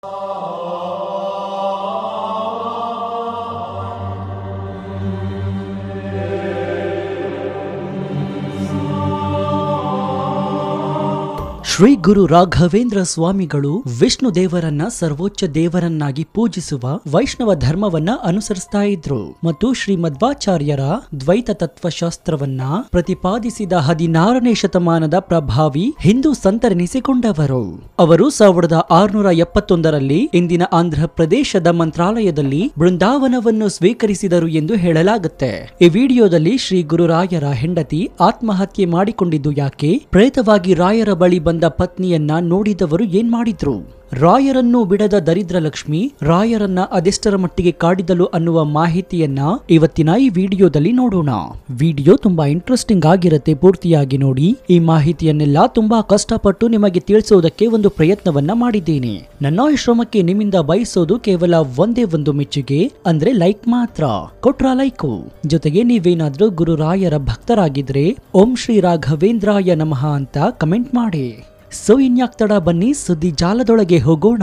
ಶ್ರೀ ಗುರು ರಾಘವೇಂದ್ರ ಸ್ವಾಮಿಗಳು ವಿಷ್ಣು ದೇವರನ್ನ ಸರ್ವೋಚ್ಚ ದೇವರನ್ನಾಗಿ ಪೂಜಿಸುವ ವೈಷ್ಣವ ಧರ್ಮವನ್ನ ಅನುಸರಿಸ್ತಾ ಇದ್ರು ಮತ್ತು ಶ್ರೀ ಮಧ್ವಾಚಾರ್ಯರ ದ್ವೈತ ತತ್ವಶಾಸ್ತ್ರವನ್ನ ಪ್ರತಿಪಾದಿಸಿದ ಹದಿನಾರನೇ ಶತಮಾನದ ಪ್ರಭಾವಿ ಹಿಂದೂ ಸಂತರೆನಿಸಿಕೊಂಡವರು ಅವರು ಸಾವಿರದ ಆರುನೂರ ಎಪ್ಪತ್ತೊಂದರಲ್ಲಿ ಇಂದಿನ ಆಂಧ್ರ ಪ್ರದೇಶದ ಮಂತ್ರಾಲಯದಲ್ಲಿ ಬೃಂದಾವನವನ್ನು ಸ್ವೀಕರಿಸಿದರು ಎಂದು ಹೇಳಲಾಗುತ್ತೆ ಈ ವಿಡಿಯೋದಲ್ಲಿ ಶ್ರೀ ಗುರುರಾಯರ ಹೆಂಡತಿ ಆತ್ಮಹತ್ಯೆ ಮಾಡಿಕೊಂಡಿದ್ದು ಯಾಕೆ ಪ್ರೇತವಾಗಿ ರಾಯರ ಬಳಿ ಬಂದ ಪತ್ನಿಯನ್ನ ನೋಡಿದವರು ಏನ್ ಮಾಡಿದ್ರು ರಾಯರನ್ನು ಬಿಡದ ದರಿದ್ರ ಲಕ್ಷ್ಮಿ ರಾಯರನ್ನ ಅದೆಷ್ಟರ ಮಟ್ಟಿಗೆ ಕಾಡಿದಲು ಅನ್ನುವ ಮಾಹಿತಿಯನ್ನ ಇವತ್ತಿನ ಈ ವಿಡಿಯೋದಲ್ಲಿ ನೋಡೋಣ ವಿಡಿಯೋ ತುಂಬಾ ಇಂಟ್ರೆಸ್ಟಿಂಗ್ ಆಗಿರುತ್ತೆ ಪೂರ್ತಿಯಾಗಿ ನೋಡಿ ಈ ಮಾಹಿತಿಯನ್ನೆಲ್ಲ ತುಂಬಾ ಕಷ್ಟಪಟ್ಟು ನಿಮಗೆ ತಿಳಿಸೋದಕ್ಕೆ ಒಂದು ಪ್ರಯತ್ನವನ್ನ ಮಾಡಿದ್ದೇನೆ ನನ್ನ ಈ ಶ್ರಮಕ್ಕೆ ನಿಮ್ಮಿಂದ ಬಯಸೋದು ಕೇವಲ ಒಂದೇ ಒಂದು ಮೆಚ್ಚುಗೆ ಅಂದ್ರೆ ಲೈಕ್ ಮಾತ್ರ ಕೊಟ್ರ ಲೈಕು ಜೊತೆಗೆ ನೀವೇನಾದ್ರೂ ಗುರುರಾಯರ ಭಕ್ತರಾಗಿದ್ರೆ ಓಂ ಶ್ರೀ ರಾಘವೇಂದ್ರಾಯ ನಮಃ ಅಂತ ಕಮೆಂಟ್ ಮಾಡಿ ಸೊ ಇನ್ಯಾಕ್ ತಡ ಬನ್ನಿ ಸುದ್ದಿ ಜಾಲದೊಳಗೆ ಹೋಗೋಣ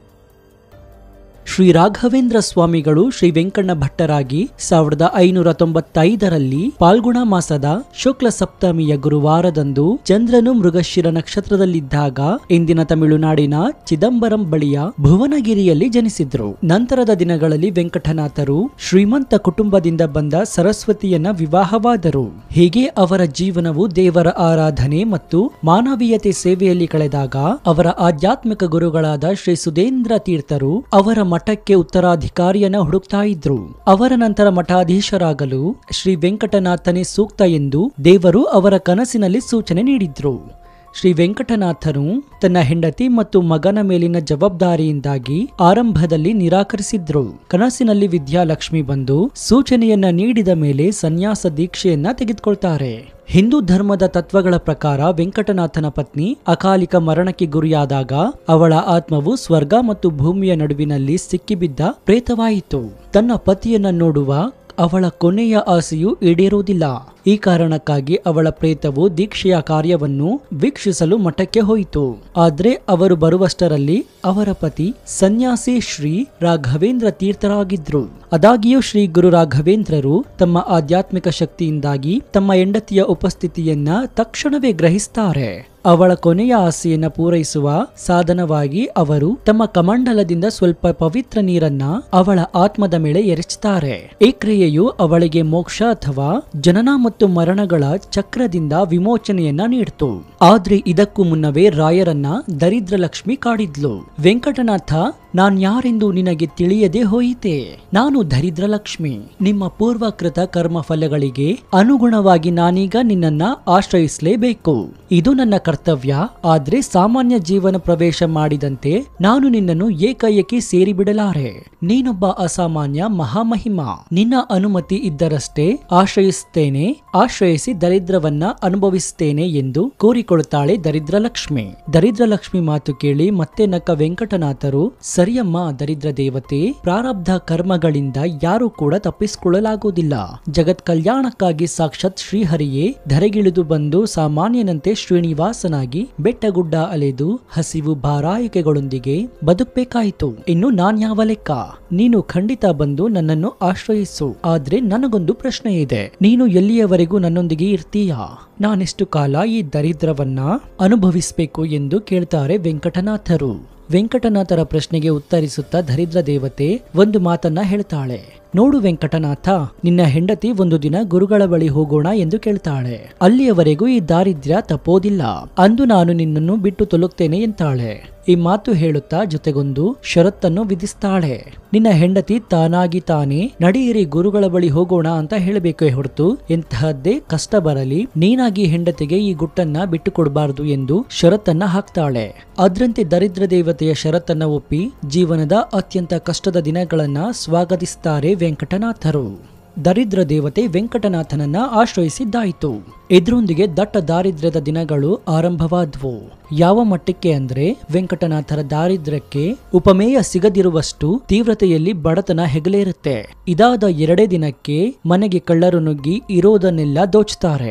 ಶ್ರೀ ರಾಘವೇಂದ್ರ ಸ್ವಾಮಿಗಳು ಶ್ರೀ ವೆಂಕಣ್ಣ ಭಟ್ಟರಾಗಿ ಸಾವಿರದ ಐನೂರ ತೊಂಬತ್ತೈದರಲ್ಲಿ ಪಾಲ್ಗುಣ ಮಾಸದ ಶುಕ್ಲ ಸಪ್ತಮಿಯ ಗುರುವಾರದಂದು ಚಂದ್ರನು ಮೃಗಶಿರ ನಕ್ಷತ್ರದಲ್ಲಿದ್ದಾಗ ಇಂದಿನ ತಮಿಳುನಾಡಿನ ಚಿದಂಬರಂ ಬಳಿಯ ಭುವನಗಿರಿಯಲ್ಲಿ ಜನಿಸಿದ್ರು ನಂತರದ ದಿನಗಳಲ್ಲಿ ವೆಂಕಟನಾಥರು ಶ್ರೀಮಂತ ಕುಟುಂಬದಿಂದ ಬಂದ ಸರಸ್ವತಿಯನ್ನ ವಿವಾಹವಾದರು ಹೀಗೆ ಅವರ ಜೀವನವು ದೇವರ ಆರಾಧನೆ ಮತ್ತು ಮಾನವೀಯತೆ ಸೇವೆಯಲ್ಲಿ ಕಳೆದಾಗ ಅವರ ಆಧ್ಯಾತ್ಮಿಕ ಗುರುಗಳಾದ ಶ್ರೀ ಸುಧೇಂದ್ರ ತೀರ್ಥರು ಅವರ ಮಠಕ್ಕೆ ಉತ್ತರಾಧಿಕಾರಿಯನ್ನ ಹುಡುಕ್ತಾ ಇದ್ರು ಅವರ ನಂತರ ಮಠಾಧೀಶರಾಗಲು ಶ್ರೀ ವೆಂಕಟನಾಥನೇ ಸೂಕ್ತ ಎಂದು ದೇವರು ಅವರ ಕನಸಿನಲ್ಲಿ ಸೂಚನೆ ನೀಡಿದ್ರು ಶ್ರೀ ವೆಂಕಟನಾಥನು ತನ್ನ ಹೆಂಡತಿ ಮತ್ತು ಮಗನ ಮೇಲಿನ ಜವಾಬ್ದಾರಿಯಿಂದಾಗಿ ಆರಂಭದಲ್ಲಿ ನಿರಾಕರಿಸಿದ್ರು ಕನಸಿನಲ್ಲಿ ವಿದ್ಯಾಲಕ್ಷ್ಮಿ ಬಂದು ಸೂಚನೆಯನ್ನ ನೀಡಿದ ಮೇಲೆ ಸನ್ಯಾಸ ದೀಕ್ಷೆಯನ್ನ ತೆಗೆದುಕೊಳ್ತಾರೆ ಹಿಂದೂ ಧರ್ಮದ ತತ್ವಗಳ ಪ್ರಕಾರ ವೆಂಕಟನಾಥನ ಪತ್ನಿ ಅಕಾಲಿಕ ಮರಣಕ್ಕೆ ಗುರಿಯಾದಾಗ ಅವಳ ಆತ್ಮವು ಸ್ವರ್ಗ ಮತ್ತು ಭೂಮಿಯ ನಡುವಿನಲ್ಲಿ ಸಿಕ್ಕಿಬಿದ್ದ ಪ್ರೇತವಾಯಿತು ತನ್ನ ಪತಿಯನ್ನ ನೋಡುವ ಅವಳ ಕೊನೆಯ ಆಸೆಯು ಈಡೇರುವುದಿಲ್ಲ ಈ ಕಾರಣಕ್ಕಾಗಿ ಅವಳ ಪ್ರೇತವು ದೀಕ್ಷೆಯ ಕಾರ್ಯವನ್ನು ವೀಕ್ಷಿಸಲು ಮಠಕ್ಕೆ ಹೋಯಿತು ಆದ್ರೆ ಅವರು ಬರುವಷ್ಟರಲ್ಲಿ ಅವರ ಪತಿ ಸನ್ಯಾಸಿ ಶ್ರೀ ರಾಘವೇಂದ್ರ ತೀರ್ಥರಾಗಿದ್ರು ಆದಾಗ್ಯೂ ಶ್ರೀ ಗುರು ರಾಘವೇಂದ್ರರು ತಮ್ಮ ಆಧ್ಯಾತ್ಮಿಕ ಶಕ್ತಿಯಿಂದಾಗಿ ತಮ್ಮ ಹೆಂಡತಿಯ ಉಪಸ್ಥಿತಿಯನ್ನ ತಕ್ಷಣವೇ ಗ್ರಹಿಸ್ತಾರೆ ಅವಳ ಕೊನೆಯ ಆಸೆಯನ್ನ ಪೂರೈಸುವ ಸಾಧನವಾಗಿ ಅವರು ತಮ್ಮ ಕಮಂಡಲದಿಂದ ಸ್ವಲ್ಪ ಪವಿತ್ರ ನೀರನ್ನ ಅವಳ ಆತ್ಮದ ಮೇಲೆ ಎರಚುತ್ತಾರೆ ಈ ಕ್ರಿಯೆಯು ಅವಳಿಗೆ ಮೋಕ್ಷ ಅಥವಾ ಜನನ ಮತ್ತು ಮರಣಗಳ ಚಕ್ರದಿಂದ ವಿಮೋಚನೆಯನ್ನ ನೀಡಿತು ಆದ್ರೆ ಇದಕ್ಕೂ ಮುನ್ನವೇ ರಾಯರನ್ನ ದರಿದ್ರ ಲಕ್ಷ್ಮಿ ಕಾಡಿದ್ಲು ವೆಂಕಟನಾಥ ನಾನ್ ಯಾರೆಂದು ನಿನಗೆ ತಿಳಿಯದೆ ಹೋಯಿತೆ ನಾನು ದರಿದ್ರ ಲಕ್ಷ್ಮಿ ನಿಮ್ಮ ಪೂರ್ವಕೃತ ಕರ್ಮ ಫಲಗಳಿಗೆ ಅನುಗುಣವಾಗಿ ನಾನೀಗ ನಿನ್ನನ್ನ ಆಶ್ರಯಿಸಲೇಬೇಕು ಇದು ನನ್ನ ಕರ್ತವ್ಯ ಆದ್ರೆ ಸಾಮಾನ್ಯ ಜೀವನ ಪ್ರವೇಶ ಮಾಡಿದಂತೆ ನಾನು ನಿನ್ನನ್ನು ಏಕಾಏಕಿ ಸೇರಿಬಿಡಲಾರೆ ನೀನೊಬ್ಬ ಅಸಾಮಾನ್ಯ ಮಹಾಮಹಿಮ ನಿನ್ನ ಅನುಮತಿ ಇದ್ದರಷ್ಟೇ ಆಶ್ರಯಿಸುತ್ತೇನೆ ಆಶ್ರಯಿಸಿ ದರಿದ್ರವನ್ನ ಅನುಭವಿಸುತ್ತೇನೆ ಎಂದು ಕೋರಿಕೊಳ್ಳುತ್ತಾಳೆ ದರಿದ್ರ ಲಕ್ಷ್ಮಿ ದರಿದ್ರ ಲಕ್ಷ್ಮಿ ಮಾತು ಕೇಳಿ ಮತ್ತೆ ನಕ್ಕ ವೆಂಕಟನಾಥರು ಸರಿಯಮ್ಮ ದರಿದ್ರ ದೇವತೆ ಪ್ರಾರಬ್ಧ ಕರ್ಮಗಳಿಂದ ಯಾರು ಕೂಡ ತಪ್ಪಿಸಿಕೊಳ್ಳಲಾಗುವುದಿಲ್ಲ ಜಗತ್ ಕಲ್ಯಾಣಕ್ಕಾಗಿ ಸಾಕ್ಷಾತ್ ಶ್ರೀಹರಿಯೇ ಧರೆಗಿಳಿದು ಬಂದು ಸಾಮಾನ್ಯನಂತೆ ಶ್ರೀನಿವಾಸನಾಗಿ ಬೆಟ್ಟಗುಡ್ಡ ಅಲೆದು ಹಸಿವು ಬಾರಾಯಿಕೆಗಳೊಂದಿಗೆ ಬದುಕಬೇಕಾಯಿತು ಇನ್ನು ನಾನ್ಯಾವ ಲೆಕ್ಕ ನೀನು ಖಂಡಿತ ಬಂದು ನನ್ನನ್ನು ಆಶ್ರಯಿಸು ಆದ್ರೆ ನನಗೊಂದು ಪ್ರಶ್ನೆ ಇದೆ ನೀನು ಎಲ್ಲಿಯವರೆಗೂ ನನ್ನೊಂದಿಗೆ ಇರ್ತೀಯಾ ನಾನೆಷ್ಟು ಕಾಲ ಈ ದರಿದ್ರವನ್ನ ಅನುಭವಿಸಬೇಕು ಎಂದು ಕೇಳ್ತಾರೆ ವೆಂಕಟನಾಥರು ವೆಂಕಟನಾಥರ ಪ್ರಶ್ನೆಗೆ ಉತ್ತರಿಸುತ್ತಾ ದರಿದ್ರ ದೇವತೆ ಒಂದು ಮಾತನ್ನ ಹೇಳ್ತಾಳೆ ನೋಡು ವೆಂಕಟನಾಥ ನಿನ್ನ ಹೆಂಡತಿ ಒಂದು ದಿನ ಗುರುಗಳ ಬಳಿ ಹೋಗೋಣ ಎಂದು ಕೇಳ್ತಾಳೆ ಅಲ್ಲಿಯವರೆಗೂ ಈ ದಾರಿದ್ರ್ಯ ತಪ್ಪೋದಿಲ್ಲ ಅಂದು ನಾನು ನಿನ್ನನ್ನು ಬಿಟ್ಟು ತೊಲಗ್ತೇನೆ ಎಂತಾಳೆ ಈ ಮಾತು ಹೇಳುತ್ತಾ ಜೊತೆಗೊಂದು ಷರತ್ತನ್ನು ವಿಧಿಸ್ತಾಳೆ ನಿನ್ನ ಹೆಂಡತಿ ತಾನಾಗಿ ತಾನೇ ನಡೆಯಿರಿ ಗುರುಗಳ ಬಳಿ ಹೋಗೋಣ ಅಂತ ಹೇಳಬೇಕೇ ಹೊರತು ಎಂತಹದ್ದೇ ಕಷ್ಟ ಬರಲಿ ನೀನಾಗಿ ಹೆಂಡತಿಗೆ ಈ ಗುಟ್ಟನ್ನ ಬಿಟ್ಟು ಕೊಡಬಾರದು ಎಂದು ಷರತ್ತನ್ನ ಹಾಕ್ತಾಳೆ ಅದ್ರಂತೆ ದರಿದ್ರ ದೇವತೆಯ ಷರತ್ತನ್ನ ಒಪ್ಪಿ ಜೀವನದ ಅತ್ಯಂತ ಕಷ್ಟದ ದಿನಗಳನ್ನ ಸ್ವಾಗತಿಸ್ತಾರೆ ವೆಂಕಟನಾಥರು ದರಿದ್ರ ದೇವತೆ ವೆಂಕಟನಾಥನನ್ನ ಆಶ್ರಯಿಸಿದ್ದಾಯಿತು ಇದರೊಂದಿಗೆ ದಟ್ಟ ದಾರಿದ್ರ್ಯದ ದಿನಗಳು ಆರಂಭವಾದವು ಯಾವ ಮಟ್ಟಕ್ಕೆ ಅಂದ್ರೆ ವೆಂಕಟನಾಥರ ದಾರಿದ್ರ್ಯಕ್ಕೆ ಉಪಮೇಯ ಸಿಗದಿರುವಷ್ಟು ತೀವ್ರತೆಯಲ್ಲಿ ಬಡತನ ಹೆಗಲೇರುತ್ತೆ ಇದಾದ ಎರಡೇ ದಿನಕ್ಕೆ ಮನೆಗೆ ಕಳ್ಳರು ನುಗ್ಗಿ ಇರೋದನ್ನೆಲ್ಲ ದೋಚ್ತಾರೆ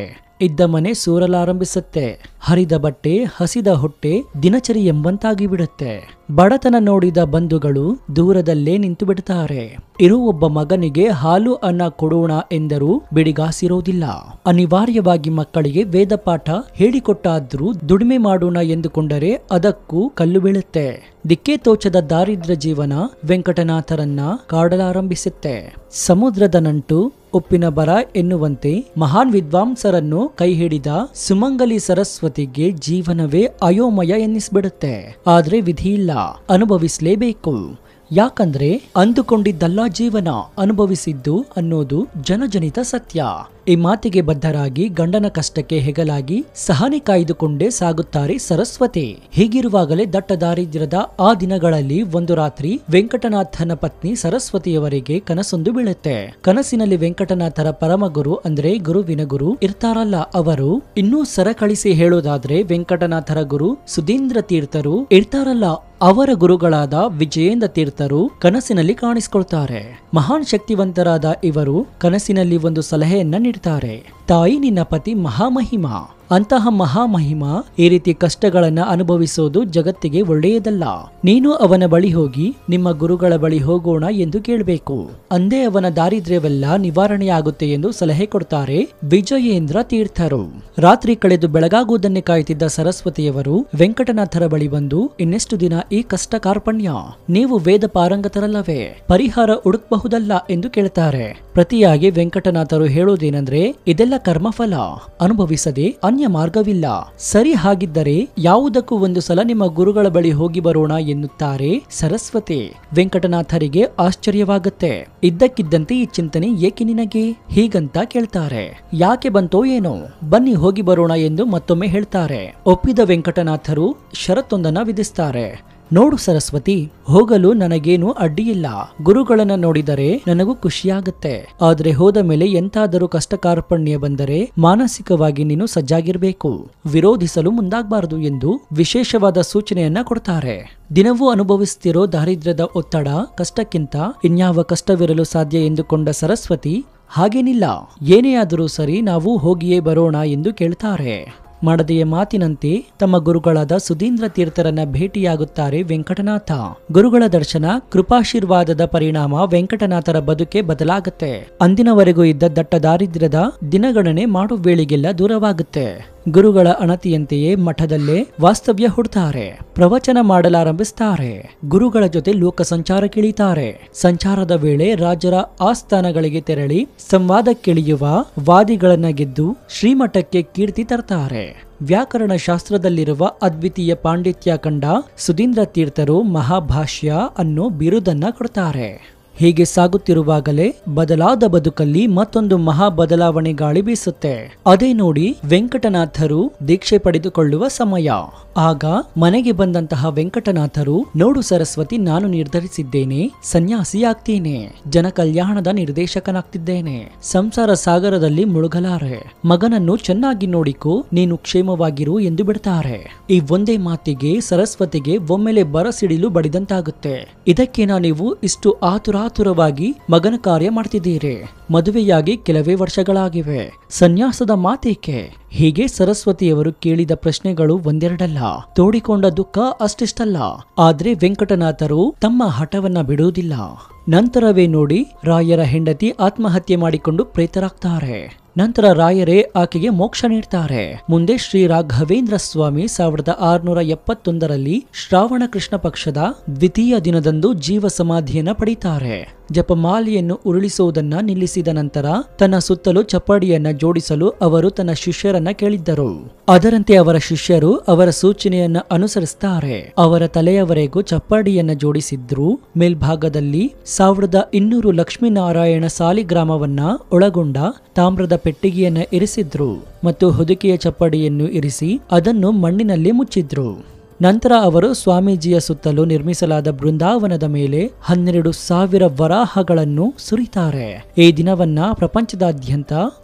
ಇದ್ದ ಮನೆ ಸೂರಲಾರಂಭಿಸುತ್ತೆ ಹರಿದ ಬಟ್ಟೆ ಹಸಿದ ಹೊಟ್ಟೆ ದಿನಚರಿ ಎಂಬಂತಾಗಿ ಬಿಡುತ್ತೆ ಬಡತನ ನೋಡಿದ ಬಂಧುಗಳು ದೂರದಲ್ಲೇ ನಿಂತು ಬಿಡುತ್ತಾರೆ ಇರೋ ಒಬ್ಬ ಮಗನಿಗೆ ಹಾಲು ಅನ್ನ ಕೊಡೋಣ ಎಂದರೂ ಬಿಡಿಗಾಸಿರೋದಿಲ್ಲ ಅನಿವಾರ್ಯವಾಗಿ ಮಕ್ಕಳಿಗೆ ವೇದ ಪಾಠ ಹೇಳಿಕೊಟ್ಟಾದ್ರೂ ದುಡಿಮೆ ಮಾಡೋಣ ಎಂದುಕೊಂಡರೆ ಅದಕ್ಕೂ ಕಲ್ಲು ಬೀಳುತ್ತೆ ದಿಕ್ಕೇ ತೋಚದ ದಾರಿದ್ರ್ಯ ಜೀವನ ವೆಂಕಟನಾಥರನ್ನ ಕಾಡಲಾರಂಭಿಸುತ್ತೆ ಸಮುದ್ರದ ನಂಟು ಉಪ್ಪಿನ ಬರ ಎನ್ನುವಂತೆ ಮಹಾನ್ ವಿದ್ವಾಂಸರನ್ನು ಕೈ ಹಿಡಿದ ಸುಮಂಗಲಿ ಸರಸ್ವತಿಗೆ ಜೀವನವೇ ಅಯೋಮಯ ಎನ್ನಿಸ್ಬಿಡುತ್ತೆ ಆದ್ರೆ ವಿಧಿ ಇಲ್ಲ ಅನುಭವಿಸಲೇಬೇಕು ಯಾಕಂದ್ರೆ ಅಂದುಕೊಂಡಿದ್ದಲ್ಲ ಜೀವನ ಅನುಭವಿಸಿದ್ದು ಅನ್ನೋದು ಜನಜನಿತ ಸತ್ಯ ಈ ಮಾತಿಗೆ ಬದ್ಧರಾಗಿ ಗಂಡನ ಕಷ್ಟಕ್ಕೆ ಹೆಗಲಾಗಿ ಸಹನೆ ಕಾಯ್ದುಕೊಂಡೇ ಸಾಗುತ್ತಾರೆ ಸರಸ್ವತಿ ಹೀಗಿರುವಾಗಲೇ ದಟ್ಟ ದಾರಿದ್ರ್ಯದ ಆ ದಿನಗಳಲ್ಲಿ ಒಂದು ರಾತ್ರಿ ವೆಂಕಟನಾಥನ ಪತ್ನಿ ಸರಸ್ವತಿಯವರಿಗೆ ಕನಸೊಂದು ಬೀಳುತ್ತೆ ಕನಸಿನಲ್ಲಿ ವೆಂಕಟನಾಥರ ಪರಮಗುರು ಅಂದ್ರೆ ಗುರುವಿನ ಗುರು ಇರ್ತಾರಲ್ಲ ಅವರು ಇನ್ನೂ ಸರಕಳಿಸಿ ಹೇಳೋದಾದ್ರೆ ವೆಂಕಟನಾಥರ ಗುರು ಸುಧೀಂದ್ರ ತೀರ್ಥರು ಇರ್ತಾರಲ್ಲ ಅವರ ಗುರುಗಳಾದ ವಿಜಯೇಂದ್ರ ತೀರ್ಥರು ಕನಸಿನಲ್ಲಿ ಕಾಣಿಸಿಕೊಳ್ತಾರೆ ಮಹಾನ್ ಶಕ್ತಿವಂತರಾದ ಇವರು ಕನಸಿನಲ್ಲಿ ಒಂದು ಸಲಹೆಯನ್ನ ನೀಡ್ತಾರೆ ತಾಯಿ ನಿನ್ನ ಪತಿ ಮಹಾಮಹಿಮ ಅಂತಹ ಮಹಾಮಹಿಮ ಈ ರೀತಿ ಕಷ್ಟಗಳನ್ನ ಅನುಭವಿಸೋದು ಜಗತ್ತಿಗೆ ಒಳ್ಳೆಯದಲ್ಲ ನೀನು ಅವನ ಬಳಿ ಹೋಗಿ ನಿಮ್ಮ ಗುರುಗಳ ಬಳಿ ಹೋಗೋಣ ಎಂದು ಕೇಳಬೇಕು ಅಂದೇ ಅವನ ದಾರಿದ್ರ್ಯವೆಲ್ಲ ನಿವಾರಣೆಯಾಗುತ್ತೆ ಎಂದು ಸಲಹೆ ಕೊಡ್ತಾರೆ ವಿಜಯೇಂದ್ರ ತೀರ್ಥರು ರಾತ್ರಿ ಕಳೆದು ಬೆಳಗಾಗುವುದನ್ನೇ ಕಾಯುತ್ತಿದ್ದ ಸರಸ್ವತಿಯವರು ವೆಂಕಟನಾಥರ ಬಳಿ ಬಂದು ಇನ್ನೆಷ್ಟು ದಿನ ಈ ಕಷ್ಟ ಕಾರ್ಪಣ್ಯ ನೀವು ವೇದ ಪಾರಂಗತರಲ್ಲವೇ ಪರಿಹಾರ ಹುಡುಕಬಹುದಲ್ಲ ಎಂದು ಕೇಳ್ತಾರೆ ಪ್ರತಿಯಾಗಿ ವೆಂಕಟನಾಥರು ಹೇಳೋದೇನೆಂದ್ರೆ ಇದೆಲ್ಲ ಕರ್ಮಫಲ ಅನುಭವಿಸದೆ ಅನ್ಯ ಮಾರ್ಗವಿಲ್ಲ ಸರಿ ಹಾಗಿದ್ದರೆ ಯಾವುದಕ್ಕೂ ಒಂದು ಸಲ ನಿಮ್ಮ ಗುರುಗಳ ಬಳಿ ಹೋಗಿ ಬರೋಣ ಎನ್ನುತ್ತಾರೆ ಸರಸ್ವತಿ ವೆಂಕಟನಾಥರಿಗೆ ಆಶ್ಚರ್ಯವಾಗುತ್ತೆ ಇದ್ದಕ್ಕಿದ್ದಂತೆ ಈ ಚಿಂತನೆ ಏಕೆ ನಿನಗೆ ಹೀಗಂತ ಕೇಳ್ತಾರೆ ಯಾಕೆ ಬಂತೋ ಏನೋ ಬನ್ನಿ ಹೋಗಿ ಬರೋಣ ಎಂದು ಮತ್ತೊಮ್ಮೆ ಹೇಳ್ತಾರೆ ಒಪ್ಪಿದ ವೆಂಕಟನಾಥರು ಷರತ್ತೊಂದನ್ನ ವಿಧಿಸ್ತಾರೆ ನೋಡು ಸರಸ್ವತಿ ಹೋಗಲು ನನಗೇನು ಅಡ್ಡಿಯಿಲ್ಲ ಗುರುಗಳನ್ನ ನೋಡಿದರೆ ನನಗೂ ಖುಷಿಯಾಗುತ್ತೆ ಆದ್ರೆ ಹೋದ ಮೇಲೆ ಎಂತಾದರೂ ಕಷ್ಟ ಕಾರ್ಪಣ್ಯ ಬಂದರೆ ಮಾನಸಿಕವಾಗಿ ನೀನು ಸಜ್ಜಾಗಿರ್ಬೇಕು ವಿರೋಧಿಸಲು ಮುಂದಾಗಬಾರದು ಎಂದು ವಿಶೇಷವಾದ ಸೂಚನೆಯನ್ನ ಕೊಡ್ತಾರೆ ದಿನವೂ ಅನುಭವಿಸುತ್ತಿರೋ ದಾರಿದ್ರ್ಯದ ಒತ್ತಡ ಕಷ್ಟಕ್ಕಿಂತ ಇನ್ಯಾವ ಕಷ್ಟವಿರಲು ಸಾಧ್ಯ ಎಂದುಕೊಂಡ ಸರಸ್ವತಿ ಹಾಗೇನಿಲ್ಲ ಏನೇ ಆದರೂ ಸರಿ ನಾವು ಹೋಗಿಯೇ ಬರೋಣ ಎಂದು ಕೇಳ್ತಾರೆ ಮಾಡದೆಯ ಮಾತಿನಂತೆ ತಮ್ಮ ಗುರುಗಳಾದ ಸುಧೀಂದ್ರ ತೀರ್ಥರನ್ನ ಭೇಟಿಯಾಗುತ್ತಾರೆ ವೆಂಕಟನಾಥ ಗುರುಗಳ ದರ್ಶನ ಕೃಪಾಶೀರ್ವಾದದ ಪರಿಣಾಮ ವೆಂಕಟನಾಥರ ಬದುಕೆ ಬದಲಾಗುತ್ತೆ ಅಂದಿನವರೆಗೂ ಇದ್ದ ದಟ್ಟ ದಾರಿದ್ರ್ಯದ ದಿನಗಣನೆ ಮಾಡೋ ವೇಳೆಗೆಲ್ಲ ದೂರವಾಗುತ್ತೆ ಗುರುಗಳ ಅಣತಿಯಂತೆಯೇ ಮಠದಲ್ಲೇ ವಾಸ್ತವ್ಯ ಹುಡ್ತಾರೆ ಪ್ರವಚನ ಮಾಡಲಾರಂಭಿಸ್ತಾರೆ ಗುರುಗಳ ಜೊತೆ ಲೋಕ ಸಂಚಾರಕ್ಕಿಳಿತಾರೆ ಸಂಚಾರದ ವೇಳೆ ರಾಜರ ಆಸ್ಥಾನಗಳಿಗೆ ತೆರಳಿ ಸಂವಾದಕ್ಕಿಳಿಯುವ ವಾದಿಗಳನ್ನ ಗೆದ್ದು ಶ್ರೀಮಠಕ್ಕೆ ಕೀರ್ತಿ ತರ್ತಾರೆ ವ್ಯಾಕರಣ ಶಾಸ್ತ್ರದಲ್ಲಿರುವ ಅದ್ವಿತೀಯ ಪಾಂಡಿತ್ಯ ಕಂಡ ಸುಧೀಂದ್ರ ತೀರ್ಥರು ಮಹಾಭಾಷ್ಯ ಅನ್ನೋ ಬಿರುದನ್ನ ಕೊಡ್ತಾರೆ ಹೀಗೆ ಸಾಗುತ್ತಿರುವಾಗಲೇ ಬದಲಾದ ಬದುಕಲ್ಲಿ ಮತ್ತೊಂದು ಮಹಾ ಬದಲಾವಣೆ ಗಾಳಿ ಬೀಸುತ್ತೆ ಅದೇ ನೋಡಿ ವೆಂಕಟನಾಥರು ದೀಕ್ಷೆ ಪಡೆದುಕೊಳ್ಳುವ ಸಮಯ ಆಗ ಮನೆಗೆ ಬಂದಂತಹ ವೆಂಕಟನಾಥರು ನೋಡು ಸರಸ್ವತಿ ನಾನು ನಿರ್ಧರಿಸಿದ್ದೇನೆ ಸನ್ಯಾಸಿಯಾಗ್ತೇನೆ ಜನ ಕಲ್ಯಾಣದ ನಿರ್ದೇಶಕನಾಗ್ತಿದ್ದೇನೆ ಸಂಸಾರ ಸಾಗರದಲ್ಲಿ ಮುಳುಗಲಾರೆ ಮಗನನ್ನು ಚೆನ್ನಾಗಿ ನೋಡಿಕೋ ನೀನು ಕ್ಷೇಮವಾಗಿರು ಎಂದು ಬಿಡ್ತಾರೆ ಈ ಒಂದೇ ಮಾತಿಗೆ ಸರಸ್ವತಿಗೆ ಒಮ್ಮೆಲೆ ಬರಸಿಡಿಲು ಬಡಿದಂತಾಗುತ್ತೆ ಇದಕ್ಕೇನಾ ನೀವು ಇಷ್ಟು ಆತುರಾತುರವಾಗಿ ಮಗನ ಕಾರ್ಯ ಮಾಡ್ತಿದ್ದೀರಿ ಮದುವೆಯಾಗಿ ಕೆಲವೇ ವರ್ಷಗಳಾಗಿವೆ ಸನ್ಯಾಸದ ಮಾತೇಕೆ ಹೀಗೆ ಸರಸ್ವತಿಯವರು ಕೇಳಿದ ಪ್ರಶ್ನೆಗಳು ಒಂದೆರಡಲ್ಲ ತೋಡಿಕೊಂಡ ದುಃಖ ಅಷ್ಟಿಷ್ಟಲ್ಲ ಆದ್ರೆ ವೆಂಕಟನಾಥರು ತಮ್ಮ ಹಠವನ್ನ ಬಿಡುವುದಿಲ್ಲ ನಂತರವೇ ನೋಡಿ ರಾಯರ ಹೆಂಡತಿ ಆತ್ಮಹತ್ಯೆ ಮಾಡಿಕೊಂಡು ಪ್ರೇತರಾಗ್ತಾರೆ ನಂತರ ರಾಯರೇ ಆಕೆಗೆ ಮೋಕ್ಷ ನೀಡ್ತಾರೆ ಮುಂದೆ ಶ್ರೀ ರಾಘವೇಂದ್ರ ಸ್ವಾಮಿ ಸಾವಿರದ ಆರುನೂರ ಎಪ್ಪತ್ತೊಂದರಲ್ಲಿ ಶ್ರಾವಣ ಕೃಷ್ಣ ಪಕ್ಷದ ದ್ವಿತೀಯ ದಿನದಂದು ಜೀವ ಸಮಾಧಿಯನ್ನ ಪಡಿತಾರೆ ಜಪಮಾಲೆಯನ್ನು ಉರುಳಿಸುವುದನ್ನ ನಿಲ್ಲಿಸಿದ ನಂತರ ತನ್ನ ಸುತ್ತಲೂ ಚಪ್ಪಡಿಯನ್ನ ಜೋಡಿಸಲು ಅವರು ತನ್ನ ಶಿಷ್ಯರನ್ನ ಕೇಳಿದ್ದರು ಅದರಂತೆ ಅವರ ಶಿಷ್ಯರು ಅವರ ಸೂಚನೆಯನ್ನ ಅನುಸರಿಸ್ತಾರೆ ಅವರ ತಲೆಯವರೆಗೂ ಚಪ್ಪಡಿಯನ್ನ ಜೋಡಿಸಿದ್ರು ಮೇಲ್ಭಾಗದಲ್ಲಿ ಸಾವಿರದ ಇನ್ನೂರು ಲಕ್ಷ್ಮೀನಾರಾಯಣ ಸಾಲಿಗ್ರಾಮವನ್ನ ಒಳಗೊಂಡ ತಾಮ್ರದ ಪೆಟ್ಟಿಗೆಯನ್ನ ಇರಿಸಿದ್ರು ಮತ್ತು ಹೊದಿಕೆಯ ಚಪ್ಪಡಿಯನ್ನು ಇರಿಸಿ ಅದನ್ನು ಮಣ್ಣಿನಲ್ಲಿ ಮುಚ್ಚಿದ್ರು ನಂತರ ಅವರು ಸ್ವಾಮೀಜಿಯ ಸುತ್ತಲೂ ನಿರ್ಮಿಸಲಾದ ಬೃಂದಾವನದ ಮೇಲೆ ಹನ್ನೆರಡು ಸಾವಿರ ವರಾಹಗಳನ್ನು ಸುರಿತಾರೆ ಈ ದಿನವನ್ನ ಪ್ರಪಂಚದಾದ್ಯಂತ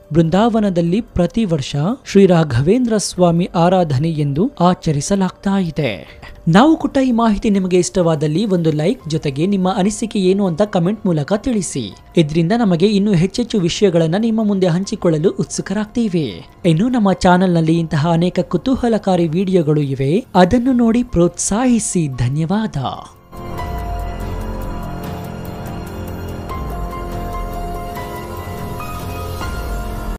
ಬೃಂದಾವನದಲ್ಲಿ ಪ್ರತಿ ವರ್ಷ ಶ್ರೀ ರಾಘವೇಂದ್ರ ಸ್ವಾಮಿ ಆರಾಧನೆ ಎಂದು ಆಚರಿಸಲಾಗ್ತಾ ಇದೆ ನಾವು ಕೊಟ್ಟ ಈ ಮಾಹಿತಿ ನಿಮಗೆ ಇಷ್ಟವಾದಲ್ಲಿ ಒಂದು ಲೈಕ್ ಜೊತೆಗೆ ನಿಮ್ಮ ಅನಿಸಿಕೆ ಏನು ಅಂತ ಕಮೆಂಟ್ ಮೂಲಕ ತಿಳಿಸಿ ಇದರಿಂದ ನಮಗೆ ಇನ್ನೂ ಹೆಚ್ಚೆಚ್ಚು ವಿಷಯಗಳನ್ನ ನಿಮ್ಮ ಮುಂದೆ ಹಂಚಿಕೊಳ್ಳಲು ಉತ್ಸುಕರಾಗ್ತೀವಿ ಇನ್ನು ನಮ್ಮ ಚಾನೆಲ್ನಲ್ಲಿ ಇಂತಹ ಅನೇಕ ಕುತೂಹಲಕಾರಿ ವಿಡಿಯೋಗಳು ಇವೆ ಅದನ್ನು ನೋಡಿ ಪ್ರೋತ್ಸಾಹಿಸಿ ಧನ್ಯವಾದ